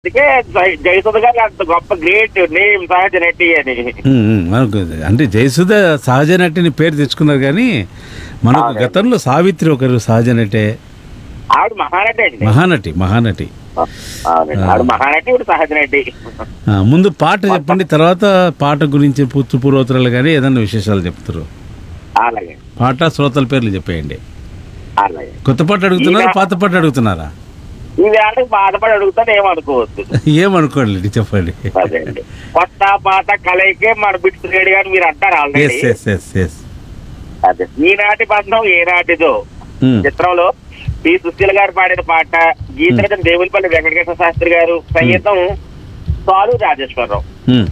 అందుకే జై- జయసుధ గారు అంత గొప్ప గ్రేట్ నేమ్ సహజ నటి అని ఉమ్, ఉమ్, మనకు అంటే జయసుధ సహజ నటిని పేరు తెచ్చుకున్నారు కానీ మనకు అవునండి. గతంలో సావిత్రి ఒకరు సహజ నటే ఆవిడ మహానటి అండి మహానటి మహానటి అవునండి. ఆవిడ మహానటి ఇప్పుడు సహజ నటి ఆ, ముందు పాట చెప్పండి తర్వాత పాట గురించి పూర్తి పూర్వోత్తరాలు కానీ ఏదన్నా విశేషాలు చెప్తారు అలాగే పాట శ్రోతల పేర్లు చెప్పేయండి అలాగే కొత్త పాట అడుగుతున్నారా ఈవేళ- పాత పాట అడుగుతున్నారా ఈ వేళకి బాధపడి అడుగుతాను ఏమనుకోవద్దు ఏమనుకోండి చెప్పండి అదే అండి కొత్త పాత కలయికే మన బిట్స్ రెడీ అని మీరు అంటారు yes already yes yes yes అదే ఈనాటి బంధం ఏనాటిదో చిత్రంలో పి సుశీల గారు పాడిన పాట గీతరచన దేవులపల్లి వెంకటేశ్వర శాస్త్రి గారు సంగీతం సాలు రాజేశ్వరరావు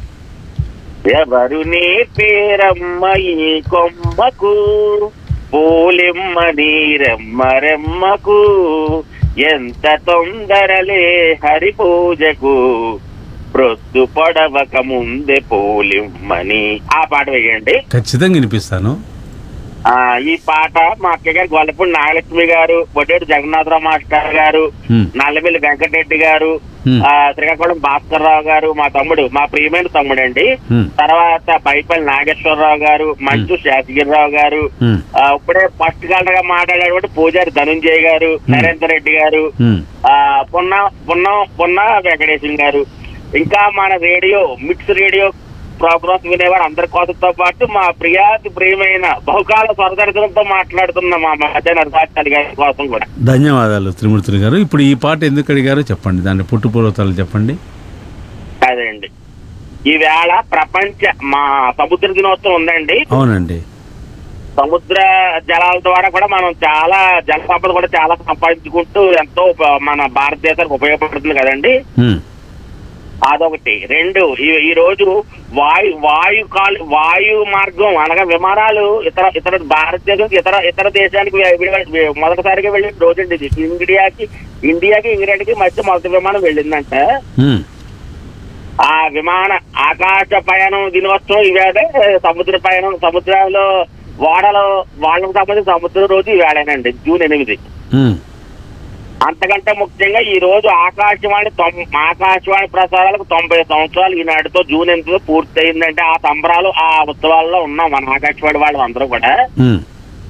ఎవరు నేర్పేరమ్మ ఈ కొమ్మకు పూలెమ్మ నీరెమ్మ రెమ్మకు ఎంత తొందరలే హరి పూజకు ప్రొద్దు పొడవక ముందే పూలిమ్మని ఆ పాట వేయండి ఖచ్చితంగా వినిపిస్తాను ఆ ఈ పాట మా అక్క గారు గొల్లపూడి నాగలక్ష్మి గారు బొడ్డేడు జగన్నాథరావు మాస్టర్ గారు ఉమ్, నల్లమిల్లి వెంకటరెడ్డి గారు ఉమ్, ఆ శ్రీకాకుళం భాస్కర్ రావు గారు మా తమ్ముడు మా ప్రియమైన తమ్ముడు అండి ఉమ్, తర్వాత పైపల్లి నాగేశ్వరరావు గారు మంచు శేషగిరిరావు గారు ఉమ్, ఆ, ఇప్పుడే ఫస్ట్ గా మాట్లాడేటువంటి పూజారి ధనుంజయ్ గారు నరేందర్ రెడ్డి గారు ఉమ్. ఆ పున్న పున్న పున్న వెంకటేశం గారు ఇంకా మన రేడియో మిక్స్ రేడియో ప్రోగ్రామ్స్ వినేవారు అందరి కోసంతో పాటు మా ప్రియాతి ప్రియమైన బహుకాల స్వరదర్శనంతో మాట్లాడుతున్న మా మధ్య నరసాచారి గారి కోసం కూడా ధన్యవాదాలు త్రిమూర్తులు గారు ఇప్పుడు ఈ పాట ఎందుకు అడిగారో చెప్పండి దాని పుట్టు పూర్వోత్తరాలు చెప్పండి అదే అండి ఈవేళ ప్రపంచ మా సముద్ర దినోత్సవం ఉందండి అవునండి సముద్ర జలాల ద్వారా కూడా మనం చాలా జల సంపద కూడా చాలా సంపాదించుకుంటూ ఎంతో ఉప- మన భారతదేశానికి ఉపయోగపడుతుంది కదండి ఉమ్, అదొకటి రెండు ఈ- ఈ రోజు వాయు వాయు కాలు వాయు మార్గం అనగా విమానాలు ఇతర ఇతర భారతదేశం ఇతర ఇతర దేశానికి వె- విడిగా- వె- మొదటిసారిగా వెళ్ళిన రోజు అండి ఇది ఇండియాకి ఇండియాకి ఇంగ్లాండ్ కి మధ్య మొదటి విమానం వెళ్ళిందంట ఉమ్, ఆ విమాన ఆకాశ పయనం దినోత్సవం ఇవేదే సముద్ర పయనం సముద్రంలో ఓడలో వాళ్ళకు సంబంధించిన సముద్రం రోజు ఇవేళేనండి జూన్ ఎనిమిది ఉమ్, అంతకంటే ముఖ్యంగా ఈ రోజు ఆకాశవాణి తొం- ఆకాశవాణి ప్రసారాలకు తొంభై సంవత్సరాలు ఈనాటితో జూన్ ఎనిమిదిలో పూర్తయిందంటే ఆ సంబరాలు ఆ ఉత్సవాల్లో ఉన్నాం మన ఆకాశవాణి వాళ్ళు అందరూ కూడా ఉమ్,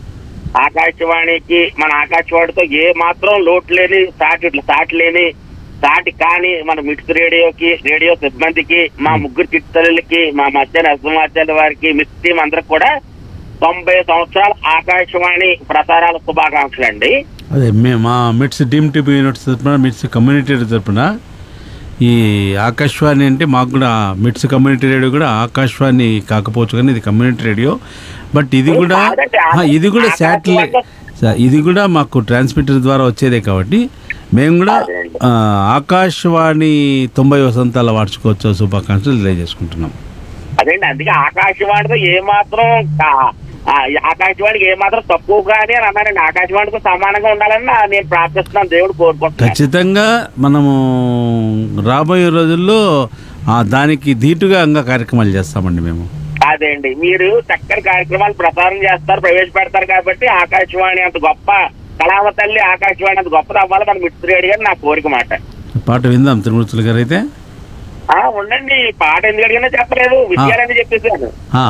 ఆకాశవాణికి మన ఆకాశవాణితో ఏ మాత్రం లోటు లేని సాటి సాటి లేని సాటి కానీ మన మిక్స్ రేడియోకి రేడియో సిబ్బందికి మా ముగ్గురు చిత్తలకి మా మధ్య నరసింహాచార్య వారికి మిక్స్ టీం అందరికి కూడా తొంభై సంవత్సరాల ఆకాశవాణి ప్రసారాల శుభాకాంక్షలు అండి అదే మే మా మిట్స్ డీమ్ టీవీ యూనిట్స్ తరపున మిట్స్ కమ్యూనిటీ రేడియో తరపున ఈ ఆకాశవాణి అంటే మాకు కూడా మిట్స్ కమ్యూనిటీ రేడియో కూడా ఆకాశవాణి కాకపోవచ్చు కానీ ఇది కమ్యూనిటీ రేడియో బట్ ఇది కూడా ఆ, ఇది కూడా శాటిలైట్ ఇది కూడా మాకు ట్రాన్స్మిటర్ ద్వారా వచ్చేదే కాబట్టి మేము కూడా ఆ, ఆకాశవాణి తొంభై వసంతాల వార్షికోత్సవ శుభాకాంక్షలు తెలియజేసుకుంటున్నాం అదేంటి అందుకే ఆకాశవాణితో ఏ మాత్రం కా- ఆ, ఆకాశవాణికి ఏ మాత్రం తక్కువ కానీ అని అన్నారండి ఆకాశవాణితో సమానంగా ఉండాలని నా- నేను ప్రార్థిస్తున్నాను దేవుడు కోరుకుంటున్నాను ఖచ్చితంగా మనము రాబోయే రోజుల్లో ఆ, దానికి ధీటుగా ఇంకా కార్యక్రమాలు చేస్తామండి మేము అదే అండి మీరు చక్కని కార్యక్రమాలు ప్రసారం చేస్తారు ప్రవేశపెడతారు కాబట్టి ఆకాశవాణి అంత గొప్ప కళావ తల్లి ఆకాశవాణి అంత గొప్పది అవ్వాలి మన మిత్రుడు రెడ్డి గారు నా కోరిక మాట పాట విందాం తిరుమూర్తులు గారు అయితే ఆ, ఉండండి ఈ పాట ఎందుకు అడిగినా చెప్పలేదు విషయాలని చెప్పేసాను ఆ,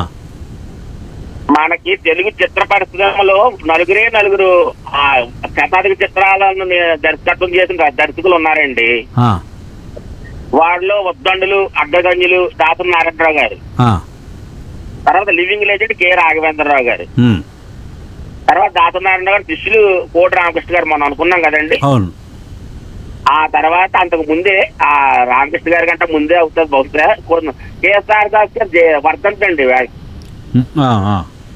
మనకి తెలుగు చిత్ర పరిశ్రమలో నలుగురే నలుగురు ఆ, శతాధిక చిత్రాలను ని- దర్శకత్వం చేసిన దర్శకులు ఉన్నారండి ఆ, వాళ్ళలో ఉద్దండులు అడ్డగంజులు దాసం నారాయణరావు గారు ఆ, తర్వాత లివింగ్ లెజెండ్ కె రాఘవేంద్రరావు గారు ఉమ్, తర్వాత దాసం నారాయణ గారు శిష్యులు కోటి రామకృష్ణ గారు మనం అనుకున్నాం కదండి అవును ఆ తర్వాత అంతకు ముందే ఆ రామకృష్ణ గారి కంటే ముందే అవుతుంది బహుశా కొన్ని- కేఎస్ఆర్ దాస్ గారు జే- వర్ధంతి అండి వా- ఉమ్, ఆ, ఆ,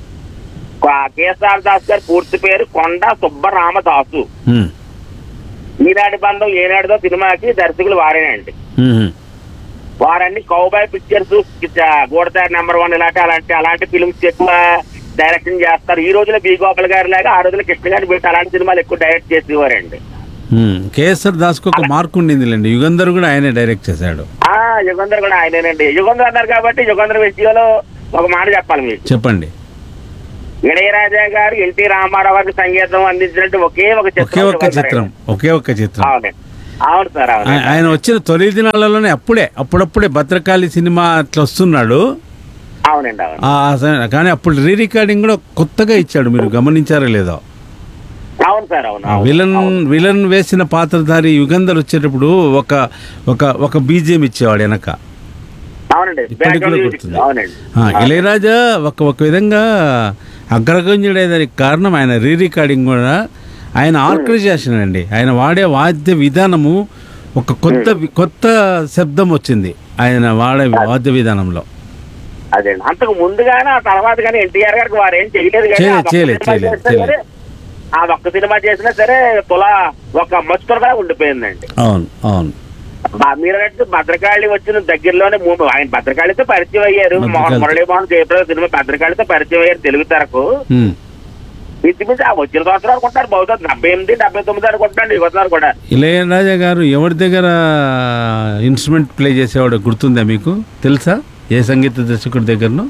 ఆ కేఎస్ఆర్ దాస్ గారి పూర్తి పేరు కొండ సుబ్బరామదాసు ఉమ్, ఈనాటి బంధం ఏనాటిదో సినిమాకి దర్శకులు వారేనండి ఉమ్, వారన్ని కౌబాయ్ పిక్చర్స్ గోడదారి నెంబర్ వన్ ఇలాంటి అలాంటి అలాంటి ఫిల్మ్స్ ఎక్కువ డైరెక్షన్ చేస్తారు ఈ రోజులో బి గోపాల్ గారి లాగా ఆ రోజులో కృష్ణ గారిని పెట్టి అలాంటి సినిమాలు ఎక్కువ డైరెక్ట్ చేసేవారండి ఉమ్. కేఎస్ఆర్ దాస్కి ఒక మార్క్ ఉండిందిలేండి యుగంధర్ కూడా ఆయనే డైరెక్ట్ చేశాడు ఆ యుగంధర్ కూడా ఆయనేనండి యుగంధర్ అన్నారు కాబట్టి యుగంధర్ విషయంలో ఒక మాట చెప్పాలి మీకు చెప్పండి ఇళయరాజా గారు ఎన్టీ రామారావు గారికి సంగీతం అందించినట్టు ఒకే ఒక ఒకే చిత్రం ఒక్క చిత్రం ఒకే ఒక్క చిత్రం అవునండి అవును సార్ అవును ఆయ- ఆయన వచ్చిన తొలి దినాలలోనే అప్పుడే అప్పుడప్పుడే భద్రకాళి సినిమా అట్లా వస్తున్నాడు అవునండి అవును ఆ, స- కానీ అప్పుడు రీ రికార్డింగ్ కూడా కొత్తగా ఇచ్చాడు మీరు గమనించారో లేదో అవును సార్ అవును ఆ అవును. విలన్ విలన్ వేసిన పాత్రధారి యుగంధర్ వచ్చేటప్పుడు ఒక ఒక ఒక బీజియం ఇచ్చేవాడు వెనక అవునండి ఇప్పటికి Background కూడా music. గుర్తుంది. అవునండి ఆ, ఇళయరాజా ఒక ఒక విధంగా అగ్రగణ్యుడేదానికి కారణం ఆయన రీ రికార్డింగ్ కూడా ఆయన ఆర్గనైజేషన్ అండి ఆయన వాడే వాద్య విధానము ఒక కొత్త కొత్త శబ్దం వచ్చింది ఆయన వాడే వాద్య విధానంలో అదే అంతకు ముందుగానే ఆ తర్వాత కానీ ఎన్టీఆర్ గారికి వారు ఏం చేయలేదు కానీ చేయలేదు, ఆ ఒక్క చేయలేదు, సినిమా చేయలేదు, చేసినా చేయలేదు. సరే, ఆ ఒక్క సినిమా చేసినా సరే తుల ఒక మస్తుగా ఉండిపోయిందండి అవును అవును బా- మీరు అన్నట్టు భద్రకాళి వచ్చిన దగ్గరలోనే మూడు ఆయన భద్రకాళితో పరిచయం అయ్యారు మోహన్ భద్రకాళితో. మురళీమోహన్ జయప్రద సినిమా భద్రకాళితో పరిచయం అయ్యారు తెలుగు తెరకు ఉమ్. ఇంచుమించు ఆ వచ్చిన సంవత్సరం అనుకుంటారు బహుశా డెబ్బై ఎనిమిది డెబ్బై తొమ్మిది అనుకుంటాను యువతన్నారు కూడా ఇళయరాజా గారు ఎవరి దగ్గర ఇన్స్ట్రుమెంట్ ప్లే చేసేవాడు గుర్తుందా మీకు తెలుసా ఏ సంగీత దర్శకుడి దగ్గరను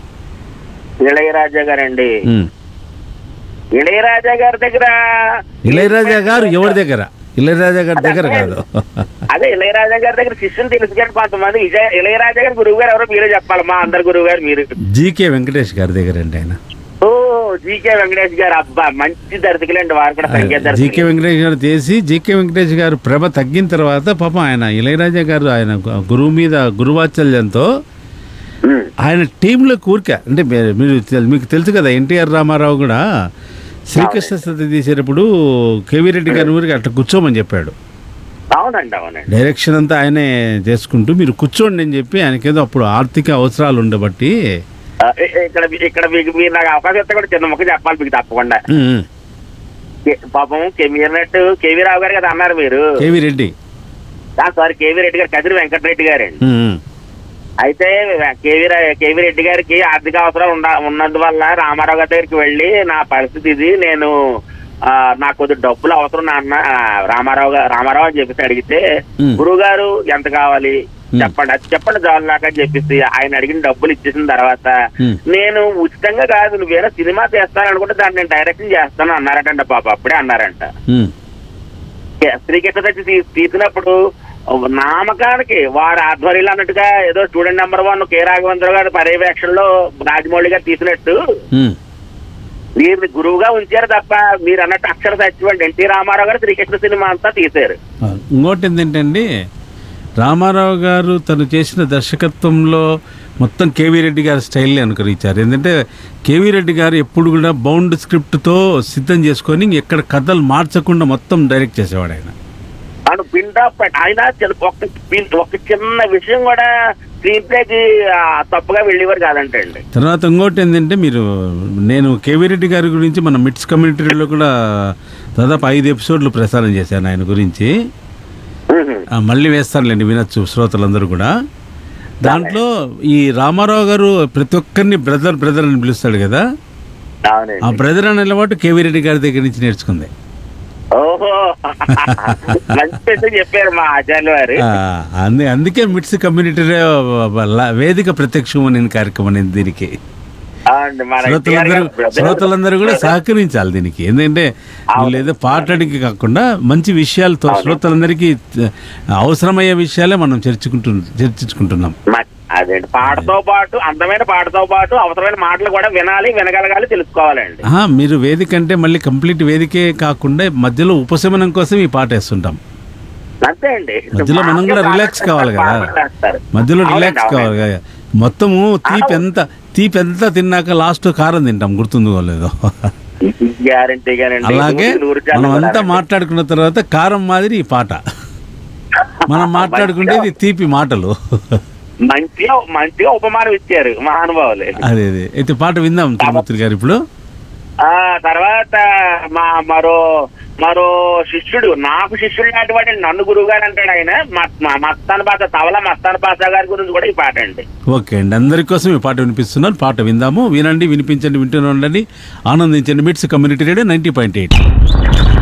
ఇళయరాజా గారండి ఉమ్. ఇళయరాజా గారి దగ్గర ఇళయరాజా గారు ఎవరి దగ్గర ఇళయరాజా గారి దగ్గర కాదు అదే ఇళయరాజా గారి దగ్గర శిష్యులు తెలుసు కానీ కొంతమంది విజయ ఇళయరాజా గారి గురువు గారు ఎవరో మీరే చెప్పాలి మా అందరి గురువు గారు మీరు జీకే వెంకటేష్ గారి దగ్గర అండి ఆయన ఓ జీకే వెంకటేష్ గారు అబ్బా మంచి దర్శకులండి వారు కూడా సంగీత జీకే దర్శకులు వెంకటేష్ గారు చేసి జీకే వెంకటేష్ గారు ప్రభ తగ్గిన తర్వాత పాపం ఆయన ఇళయరాజా గారు ఆయన గు- గురువు మీద గురువాత్సల్యంతో ఉమ్. ఆయన టీంలో కూరిక అంటే మీ- మీరు తెల్- మీకు తెలుసు కదా ఎన్టీఆర్ రామారావు కూడా శ్రీకృష్ణ సత్య తీసేటప్పుడు కేవీ రెడ్డి గారి ఊరికి అట్లా కూర్చోమని చెప్పాడు అవునండి అవునండి డైరెక్షన్ అంతా ఆయనే చేసుకుంటూ మీరు కూర్చోండి అని చెప్పి ఆయనకేదో అప్పుడు ఆర్థిక అవసరాలు ఉండబట్టి ఆ, ఇ- ఇక్కడ ఇక్కడ మీకు మీరు నాకు అవకాశం ఇస్తే కూడా చిన్న ముక్క చెప్పాలి మీకు తప్పకుండా ఉమ్, కే- పాపం కే- మీరు అన్నట్టు కేవీ రావు గారు కదా అన్నారు మీరు K V Reddy sorry K V Reddy గారు కదిరి వెంకటరెడ్డి గారండి ఉమ్, ఉమ్. అయితే కేవీ రా- కేవీ రెడ్డి గారికి ఆర్థిక అవసరం ఉన్న ఉన్నందువల్ల రామారావు గారి దగ్గరికి వెళ్ళి నా పరిస్థితి ఇది నేను ఆ, నాకు కొద్ది డబ్బులు అవసరం నాన్న ఆ, రామారావు గారు రామారావు అని చెప్పేసి అడిగితే ఉమ్. గురువు గారు ఎంత కావాలి ఉమ్. చెప్పండి అది చెప్పండి చాలు నాకు అని చెప్పేసి ఆయన అడిగిన డబ్బులు ఇచ్చేసిన తర్వాత ఉమ్. నేను ఉచితంగా కాదు నువ్వేనా సినిమా చేస్తాను అనుకుంటే దాన్ని నేను డైరెక్షన్ చేస్తాను అన్నారటంట పాప అప్పుడే అన్నారంట ఉమ్. శ్రీకృష్ణ తెచ్చి తీ- తీసినప్పుడు నామకానికి వారి ఆధ్వర్యంలో అన్నట్టుగా ఏదో student number one K Raghavendra గారి పర్యవేక్షణలో రాజమౌళి గారు తీసినట్టు ఉమ్. మీరు గురువుగా ఉంచారు తప్ప మీరు అన్నట్టు అక్షర సత్యం ఎన్టీ రామారావు గారు శ్రీకృష్ణ సినిమా అంతా తీశారు అవును. ఇంకోటి ఏంటంటే రామారావు గారు తను చేసిన దర్శకత్వంలో మొత్తం కేవీ రెడ్డి గారి స్టైల్ని అనుకరించారు ఏంటంటే కేవీ రెడ్డి గారు ఎప్పుడు కూడా బౌండ్ స్క్రిప్ట్తో సిద్ధం చేసుకొని ఎక్కడ కథలు మార్చకుండా మొత్తం డైరెక్ట్ చేసేవాడు ఆయన ఆయన బిల్డ్ అప్ ఆయన చిన్న- ఒక పిన్- ఒక చిన్న విషయం కూడా స్క్రీన్ ప్లేకి తప్పుగా వెళ్ళేవారు కాదంటే అండి తర్వాత ఇంకోటి ఏంటంటే మీరు నేను కేవీ రెడ్డి గారి గురించి మన మిట్స్ కమ్యూనిటీలో కూడా దాదాపు ఐదు ఎపిసోడ్లు ప్రసారం చేశాను ఆయన గురించి ఆ, మళ్ళీ వేస్తానులేండి వినొచ్చు శ్రోతలందరూ కూడా దాంట్లో ఈ రామారావు గారు ప్రతి ఒక్కరిని బ్రదర్ బ్రదర్ అని పిలుస్తాడు కదా ఆ అవునండి బ్రదర్ అనే అలవాటు కేవీ రెడ్డి గారి దగ్గర నుంచి నేర్చుకుంది ఓహో మంచి విషయం చెప్పారు మా ఆచార్యులు వారు ఆ, అందు అందుకే మిట్స్ కమ్యూనిటీలో ల- వేదిక ప్రత్యక్షం అనే కార్యక్రమం అనేది దీనికి అవునండి, మన ఎన్టీఆర్ శ్రోతలందరూ గారు brother. శ్రోతలందరూ కూడా సహకరించాలి దీనికి ఎందుకంటే వీళ్ళు ఏదో పాటడికి కాకుండా మంచి విషయాలతో శ్రోతలందరికీ అవసరమయ్యే విషయాలే మనం చర్చించుకుంటు చర్చించుకుంటున్నాం మ- అదేంటి పాటతో పాటు అందమైన పాటతో పాటు అవసరమైన మాటలు కూడా వినాలి వినగలగాలి తెలుసుకోవాలండి ఆహా, మీరు వేదిక అంటే మళ్ళీ కంప్లీట్ వేదికే కాకుండా మధ్యలో ఉపశమనం కోసం ఈ పాట వేస్తుంటాం అంతే అండి మధ్యలో మనం కూడా మామూలుగా రిలాక్స్ పాటలు కావాలి కదా పాటలు వేస్తారు. మధ్యలో అవునండి, రిలాక్స్ కావాలి అవునండి. కదా మొత్తము తీపి ఎంత తీపి ఎంత తిన్నాక లాస్ట్ కారం తింటాం గుర్తుందో లేదో గ్యారంటీగానండి అలాగే నూటికి నూరు శాతం మనం అంతా కూడా. మాట్లాడుకున్న తర్వాత కారం మాదిరి ఈ పాట మనం మాట్లాడుకునేది తీపి మాటలు మంచిగా మంచిగా ఉపమానం ఇచ్చారు మహానుభావులు అదే అదే అయితే పాట విందాం తిరుమూర్తి గారు ఇప్పుడు ఆ తర్వాత మా మరో మరో శిష్యుడు నాకు శిష్యుడు లాంటి వాడు నన్ను గురువు గారు అంటాడు ఆయన మత్- మా మస్తాన్ బాస తవల మస్తాన్ బాసా గారి గురించి కూడా ఈ పాట అండి ఓకే అండి అందరి కోసం ఈ పాట వినిపిస్తున్నాను పాట విందాము వినండి వినిపించండి వింటూనే ఉండండి ఆనందించండి MITS community radio ninety point eight